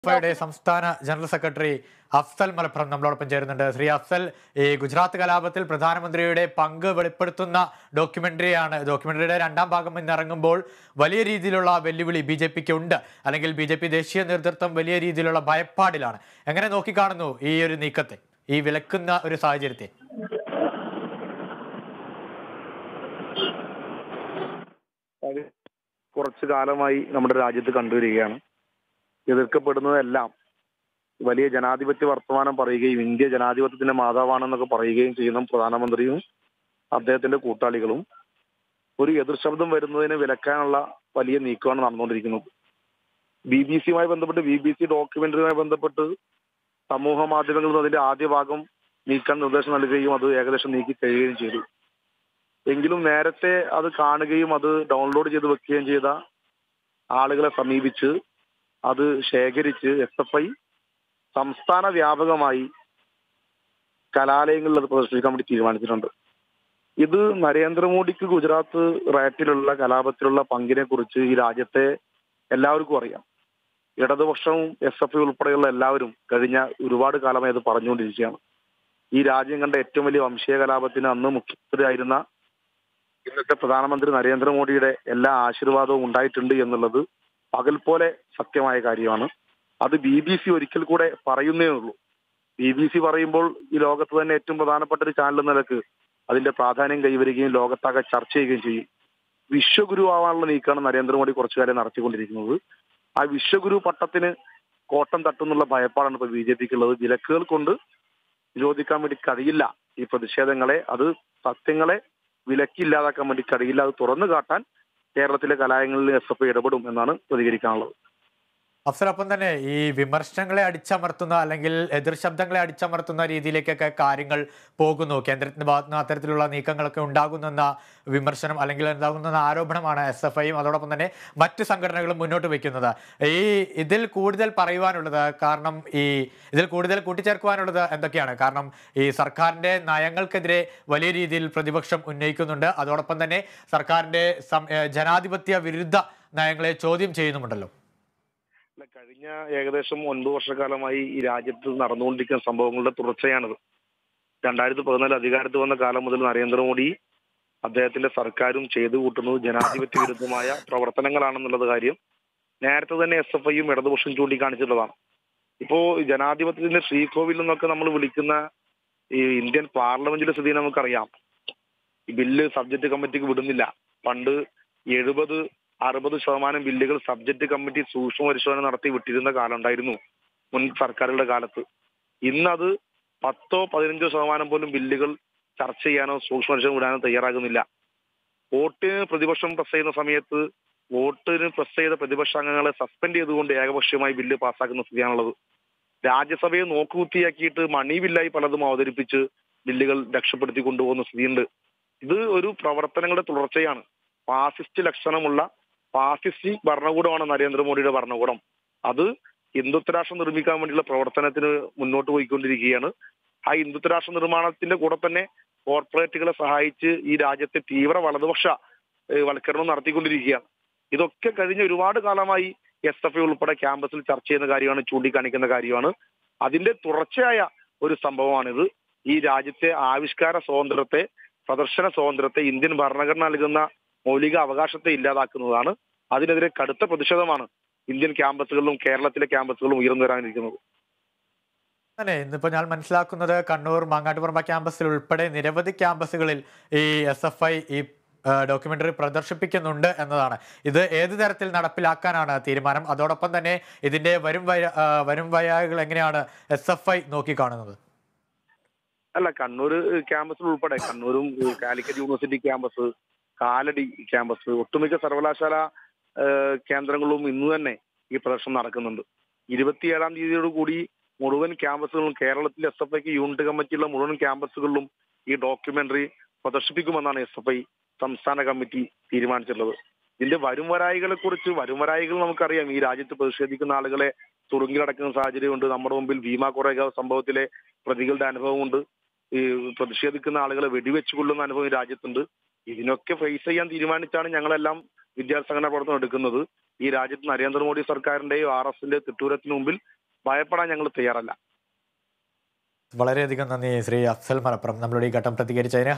യുടെ സംസ്ഥാന general secretary Afsal Malappuram നമ്മളോടൊപ്പം ചേരുന്നുണ്ട് ശ്രീ അഫ്സൽ ഈ ഗുജറാത്ത് കലാപത്തിൽ പ്രധാനമന്ത്രിയുടെ പങ്ക് വെളിപ്പെടുത്തുന്ന ഡോക്യുമെന്ററിയാണ് ഡോക്യുമെന്ററിയുടെ രണ്ടാം ഭാഗം ഇന്നിറങ്ങുമ്പോൾ വലിയ രീതിയിലുള്ള വെല്ലുവിളി ബി ജെ പിക്ക് ഉണ്ട് അല്ലെങ്കിൽ ബി ജെ പി ദേശീയ നേതൃത്വം വലിയ രീതിയിലുള്ള ഭയപ്പാടിലാണ് എങ്ങനെ നോക്കിക്കാണുന്നു ഈ ഒരു നീക്കത്തെ ഈ വിലക്കുന്ന ഒരു സാഹചര്യത്തെ അത് കുറച്ചു കാലമായി നമ്മുടെ രാജ്യത്ത് കണ്ടുവരികയാണ് എതിർക്കപ്പെടുന്നതെല്ലാം വലിയ ജനാധിപത്യ വർത്തമാനം പറയുകയും ഇന്ത്യ ജനാധിപത്യത്തിന്റെ മാതാവാണെന്നൊക്കെ പറയുകയും ചെയ്യുന്ന പ്രധാനമന്ത്രിയും അദ്ദേഹത്തിന്റെ കൂട്ടാളികളും ഒരു എതിർ ശബ്ദം വരുന്നതിനെ വിലക്കാനുള്ള വലിയ നീക്കമാണ് നടന്നുകൊണ്ടിരിക്കുന്നത് ബി ബി സിയുമായി ബന്ധപ്പെട്ട് ബി ബി സി ഡോക്യുമെന്ററിയുമായി ബന്ധപ്പെട്ട് സമൂഹ മാധ്യമങ്ങളിൽ നിന്ന് അതിന്റെ ആദ്യ ഭാഗം നീക്കാൻ നിർദ്ദേശം നൽകുകയും അത് ഏകദേശം നീക്കി കഴിയുകയും ചെയ്തു എങ്കിലും നേരത്തെ അത് കാണുകയും അത് ഡൗൺലോഡ് ചെയ്ത് വെക്കുകയും ചെയ്ത ആളുകളെ സമീപിച്ച് അത് ശേഖരിച്ച് എസ് എഫ് ഐ സംസ്ഥാന വ്യാപകമായി കലാലയങ്ങളിൽ അത് പ്രദർശിപ്പിക്കാൻ വേണ്ടി തീരുമാനിച്ചിട്ടുണ്ട് ഇത് നരേന്ദ്രമോദിക്ക് ഗുജറാത്ത് റേറ്റിലുള്ള കലാപത്തിലുള്ള പങ്കിനെ കുറിച്ച് ഈ രാജ്യത്തെ എല്ലാവർക്കും അറിയാം ഇടതുപക്ഷവും എസ് എഫ് ഐ ഉൾപ്പെടെയുള്ള എല്ലാവരും കഴിഞ്ഞ ഒരുപാട് കാലമായി അത് പറഞ്ഞുകൊണ്ടിരിക്കുകയാണ് ഈ രാജ്യം കണ്ട ഏറ്റവും വലിയ വംശീയ കലാപത്തിന് അന്ന് മുഖ്യമന്ത്രിയായിരുന്ന ഇന്നത്തെ പ്രധാനമന്ത്രി നരേന്ദ്രമോദിയുടെ എല്ലാ ആശീർവാദവും ഉണ്ടായിട്ടുണ്ട് എന്നുള്ളത് പകൽ പോലെ സത്യമായ കാര്യമാണ് അത് ബി ബി സി ഒരിക്കൽ കൂടെ പറയുന്നേ ഉള്ളൂ ബി ബി സി പറയുമ്പോൾ ഈ ലോകത്ത് തന്നെ ഏറ്റവും പ്രധാനപ്പെട്ട ഒരു ചാനൽ എന്ന നിലക്ക് അതിന്റെ പ്രാധാന്യം കൈവരികയും ലോകത്താകെ ചർച്ച ചെയ്യുകയും ചെയ്യും വിശ്വഗുരു ആവാനുള്ള നീക്കമാണ് നരേന്ദ്രമോദി കുറച്ചു കാലം നടത്തിക്കൊണ്ടിരിക്കുന്നത് ആ വിശ്വഗുരു പട്ടത്തിന് കോട്ടം തട്ടുന്നുള്ള ഭയപ്പാടാണ് ഇപ്പൊ ബി ജെ പിക്ക് ഉള്ളത് വിലക്കുകൾ കൊണ്ട് നിരോധിക്കാൻ വേണ്ടി കഴിയില്ല ഈ പ്രതിഷേധങ്ങളെ അത് സത്യങ്ങളെ വിലക്കില്ലാതാക്കാൻ വേണ്ടി കഴിയില്ല അത് തുറന്നു കാട്ടാൻ കേരളത്തിലെ കലാലയങ്ങളിൽ എസ് എഫ് ഐ ഇടപെടും എന്നാണ് പ്രതികരിക്കാനുള്ളത് അഫ്സൽ ഒപ്പം തന്നെ ഈ വിമർശനങ്ങളെ അടിച്ചമർത്തുന്ന അല്ലെങ്കിൽ എതിർ ശബ്ദങ്ങളെ അടിച്ചമർത്തുന്ന രീതിയിലേക്കൊക്കെ കാര്യങ്ങൾ പോകുന്നു കേന്ദ്രത്തിന്റെ ഭാഗത്ത് നിന്ന് അത്തരത്തിലുള്ള നീക്കങ്ങളൊക്കെ ഉണ്ടാകുന്നെന്ന വിമർശനം അല്ലെങ്കിൽ ഉണ്ടാകുന്ന ആരോപണമാണ് എസ് എഫ് ഐയും അതോടൊപ്പം തന്നെ മറ്റ് സംഘടനകളും മുന്നോട്ട് വെക്കുന്നത് ഈ ഇതിൽ കൂടുതൽ പറയുവാനുള്ളത് കാരണം ഈ ഇതിൽ കൂടുതൽ കൂട്ടിച്ചേർക്കുവാനുള്ളത് എന്തൊക്കെയാണ് കാരണം ഈ സർക്കാരിന്റെ നയങ്ങൾക്കെതിരെ വലിയ രീതിയിൽ പ്രതിപക്ഷം ഉന്നയിക്കുന്നുണ്ട് അതോടൊപ്പം തന്നെ സർക്കാരിന്റെ സം- ഏഹ് ജനാധിപത്യ വിരുദ്ധ നയങ്ങളെ ചോദ്യം ചെയ്യുന്നുമുണ്ടല്ലോ അല്ല, കഴിഞ്ഞ ഏകദേശം ഒൻപത് വർഷക്കാലമായി ഈ രാജ്യത്ത് നടന്നുകൊണ്ടിരിക്കുന്ന സംഭവങ്ങളുടെ തുടർച്ചയാണിത് രണ്ടായിരത്തി പതിനാല് അധികാരത്തിൽ വന്ന കാലം മുതൽ നരേന്ദ്രമോദി അദ്ദേഹത്തിന്റെ സർക്കാരും ചെയ്തു കൂട്ടുന്നത് ജനാധിപത്യ വിരുദ്ധമായ പ്രവർത്തനങ്ങളാണെന്നുള്ളത് കാര്യം നേരത്തെ തന്നെ എസ് എഫ് ഐയും ഇടതുപക്ഷം ചൂണ്ടിക്കാണിച്ചിട്ടുള്ളതാണ് ഇപ്പോ ജനാധിപത്യത്തിന്റെ ശ്രീകോവിൽ എന്നൊക്കെ നമ്മൾ വിളിക്കുന്ന ഈ ഇന്ത്യൻ പാർലമെന്റിലെ സ്ഥിതി നമുക്കറിയാം ഈ ബില്ല് സബ്ജക്ട് കമ്മിറ്റിക്ക് വിടുന്നില്ല പണ്ട് എഴുപത് അറുപത് ശതമാനം ബില്ലുകൾ സബ്ജക്ട് കമ്മിറ്റി സൂക്ഷ്മ പരിശോധന നടത്തി വിട്ടിരുന്ന കാലം ഉണ്ടായിരുന്നു മുൻ സർക്കാരുകളുടെ കാലത്ത് ഇന്നത് പത്തോ പതിനഞ്ചോ ശതമാനം പോലും ബില്ലുകൾ ചർച്ച ചെയ്യാനോ സൂക്ഷ്മ പരിശോധന വിടാനോ തയ്യാറാകുന്നില്ല വോട്ടിന് പ്രതിപക്ഷം പ്രസ് ചെയ്യുന്ന സമയത്ത് വോട്ടിന് പ്രസ് ചെയ്ത പ്രതിപക്ഷ അംഗങ്ങളെ സസ്പെൻഡ് ചെയ്തുകൊണ്ട് ഏകപക്ഷീയമായി ബില്ല് പാസ്സാക്കുന്ന സ്ഥിതിയാണുള്ളത് രാജ്യസഭയെ നോക്കുകുത്തിയാക്കിയിട്ട് മണി ബില്ലായി പലതും അവതരിപ്പിച്ച് ബില്ലുകൾ രക്ഷപ്പെടുത്തി കൊണ്ടുപോകുന്ന സ്ഥിതിയുണ്ട് ഇത് ഒരു പ്രവർത്തനങ്ങളുടെ തുടർച്ചയാണ് ഫാസിസ്റ്റ് ലക്ഷണമുള്ള ഫാസിസ്റ്റ് ഭരണകൂടമാണ് നരേന്ദ്രമോദിയുടെ ഭരണകൂടം അത് ഹിന്ദുത്വ രാഷ്ട്രം നിർമ്മിക്കാൻ വേണ്ടിയുള്ള പ്രവർത്തനത്തിന് മുന്നോട്ട് പോയിക്കൊണ്ടിരിക്കുകയാണ് ആ ഹിന്ദുത്വ രാഷ്ട്ര നിർമ്മാണത്തിന്റെ കൂടെ തന്നെ കോർപ്പറേറ്റുകളെ സഹായിച്ച് ഈ രാജ്യത്തെ തീവ്ര വലതുപക്ഷ ഏഹ്, വൽക്കരണം നടത്തിക്കൊണ്ടിരിക്കുകയാണ് ഇതൊക്കെ കഴിഞ്ഞ ഒരുപാട് കാലമായി എസ് എഫ് ഐ ഉൾപ്പെടെ ക്യാമ്പസിൽ ചർച്ച ചെയ്യുന്ന കാര്യമാണ് ചൂണ്ടിക്കാണിക്കുന്ന കാര്യമാണ് അതിന്റെ തുടർച്ചയായ ഒരു സംഭവമാണിത് ഈ രാജ്യത്തെ ആവിഷ്കാര സ്വാതന്ത്ര്യത്തെ പ്രദർശന സ്വാതന്ത്ര്യത്തെ ഇന്ത്യൻ ഭരണഘടന നൽകുന്ന മൗലിക അവകാശത്തെ ഇല്ലാതാക്കുന്നതാണ് അതിനെതിരെ കടുത്ത പ്രതിഷേധമാണ് ഇന്ത്യൻ ക്യാമ്പസുകളിലും കേരളത്തിലെ ക്യാമ്പസുകളിലും ഉയർന്നു വരാനിരിക്കുന്നത് തന്നെ ഇന്നിപ്പോ ഞാൻ മനസ്സിലാക്കുന്നത് കണ്ണൂർ മാങ്ങാട്ടുപുറമ്പ ക്യാമ്പസിൽ ഉൾപ്പെടെ നിരവധി ക്യാമ്പസുകളിൽ ഈ എസ് എഫ് ഐ ഈ ഡോക്യുമെന്ററി പ്രദർശിപ്പിക്കുന്നുണ്ട് എന്നതാണ് ഇത് ഏത് തരത്തിൽ നടപ്പിലാക്കാനാണ് തീരുമാനം അതോടൊപ്പം തന്നെ ഇതിന്റെ വരും വയ ആ, വരും വയാകൾ എങ്ങനെയാണ് എസ് എഫ് ഐ നോക്കിക്കാണുന്നത് അല്ല കണ്ണൂർ ക്യാമ്പസിൽ ഉൾപ്പെടെ കണ്ണൂരും ഏഹ്, Calicut university campus Kalady campus ഒട്ടുമിക്ക സർവകലാശാല ഏഹ്, കേന്ദ്രങ്ങളിലും ഇന്ന് തന്നെ ഈ പ്രദർശനം നടക്കുന്നുണ്ട് ഇരുപത്തിയേഴാം തീയതിയോട് കൂടി മുഴുവൻ ക്യാമ്പസുകളും കേരളത്തിലെ എസ് എഫ് ഐക്ക് യൂണിറ്റ് കമ്മിറ്റിയുള്ള മുഴുവൻ ക്യാമ്പസുകളിലും ഈ ഡോക്യുമെന്ററി പ്രദർശിപ്പിക്കുമെന്നാണ് എസ് എഫ് ഐ സംസ്ഥാന കമ്മിറ്റി തീരുമാനിച്ചിട്ടുള്ളത് ഇതിന്റെ വരുംവരായികളെ കുറിച്ച് വരുംവരായികൾ നമുക്കറിയാം ഈ രാജ്യത്ത് പ്രതിഷേധിക്കുന്ന ആളുകളെ തുറുങ്കിലടക്കുന്ന സാഹചര്യമുണ്ട് നമ്മുടെ മുമ്പിൽ ഭീമ കൊറേഗാവ് സംഭവത്തിലെ പ്രതികളുടെ അനുഭവമുണ്ട് ഈ പ്രതിഷേധിക്കുന്ന ആളുകളെ വെടിവെച്ച് കൊള്ളുന്ന അനുഭവം ഈ രാജ്യത്തുണ്ട് ഇതിനൊക്കെ ഫേസ് ചെയ്യാൻ തീരുമാനിച്ചാണ് ഞങ്ങളെല്ലാം വിദ്യാർത്ഥി സംഘടന പ്രവർത്തനം എടുക്കുന്നത് ഈ രാജ്യത്ത് നരേന്ദ്രമോദി സർക്കാരിന്റെയും ആർ എസിന്റെ തിട്ടൂരത്തിന് മുമ്പിൽ ഭയപ്പെടാൻ ഞങ്ങൾ തയ്യാറല്ല വളരെയധികം നന്ദി ശ്രീ അഫ്സൽ മലപ്പുറം നമ്മളുടെ ഈ ഘട്ടം പ്രതികരിച്ചതിന്